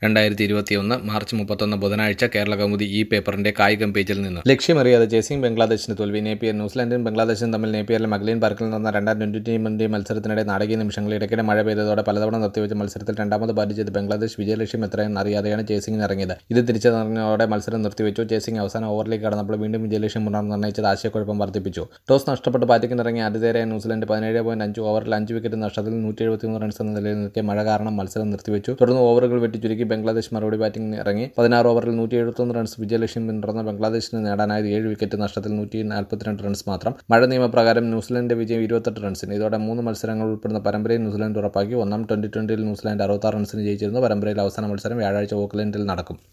രണ്ടായിരത്തി ഇരുപത്തിയൊന്ന് മാർച്ച് മുപ്പത്തൊന്ന് ബുധനാഴ്ച കേരള കൗമുദി ഈ പേപ്പറിന്റെ കായികം പേജിൽ നിന്ന് ലക്ഷ്യമറിയാതെ ചേസിംഗ് ബംഗ്ലാദേശിന് തോൽവി നേപ്പിയർ ന്യൂസിലാൻഡും ബംഗ്ലാദേശും തമ്മിൽ നേപ്പിയറിലെ മഗ്ലീൻ പാർക്കിൽ നടന്ന രണ്ടാം ട്വന്റി ടീമിന്റെ മത്സരത്തിനിടെ നാടകീയ നിമിഷങ്ങൾ ഇടയ്ക്കിടെ മഴ പെയ്തതോടെ പലതവണ നിർത്തിവെച്ച മത്സരത്തിൽ രണ്ടാമത് ബാറ്റ് ചെയ്ത് ബംഗ്ലാദേശ് വിജയലക്ഷ്യം എത്രയെന്ന് അറിയാതെയാണ് ചേസിംഗിന് ഇറങ്ങിയത് ഇത് തിരിച്ചറിഞ്ഞതോടെ മത്സരം നിർത്തിവെച്ചു ചേസിംഗ് അവസാന ഓവറിലേക്ക് കടന്നപ്പോൾ വീണ്ടും വിജയലക്ഷ്യം മുന്നാർ നിർണ്ണയിച്ചത് ആശയക്കുഴപ്പം വർദ്ധിപ്പിച്ചു ടോസ് നഷ്ടപ്പെട്ട് ബാറ്റിംഗിനിറങ്ങിയ ആതിഥേയരായ ന്യൂസിലാൻഡ് പതിനേഴ് പോയിന്റ് അഞ്ച് ഓവറിൽ അഞ്ച് വിക്കറ്റ് നഷ്ടത്തിൽ നൂറ്റി എഴുപത്തിമൂന്ന് റൺസ് എന്ന നിലയിൽ നിൽക്കെ മഴ കാരണം മത്സരം നിർത്തിവെച്ചു തുടർന്ന് ഓവറുകൾ വെട്ടി ചുരുക്കി ബംഗ്ലാദേശ് മറുപടി ബാറ്റിംഗിന് ഇറങ്ങി പതിനാറ് ഓവറിൽ നൂറ്റി എഴുപത്തൊന്ന് റൺസ് വിജയലക്ഷ്യം പിന്തുടർന്ന ബംഗ്ലാദേശിന് നേടാനായത് ഏഴ് വിക്കറ്റ് നഷ്ടത്തിൽ നൂറ്റി നാൽപ്പത്തിരണ്ട് റൺസ് മാത്രം മഴ നിയമപ്രകാരം ന്യൂസിലൻഡിന്റെ വിജയം ഇരുപത്തെട്ട് റൺസിന് ഇതോടെ മൂന്ന് മത്സരങ്ങൾ ഉൾപ്പെടുന്ന പരമ്പരയിൽ ന്യൂസിലാൻഡ് ഉറപ്പാക്കി ഒന്നാം ട്വന്റി ട്വന്റിയിൽ ന്യൂസിലാൻഡ് അറുപത്താറ് റൺസിന് ജയിച്ചിരുന്നു പരമ്പരയിൽ അവസാന മത്സരം വ്യാഴാഴ്ച ഓക്ലൻഡിൽ നടക്കും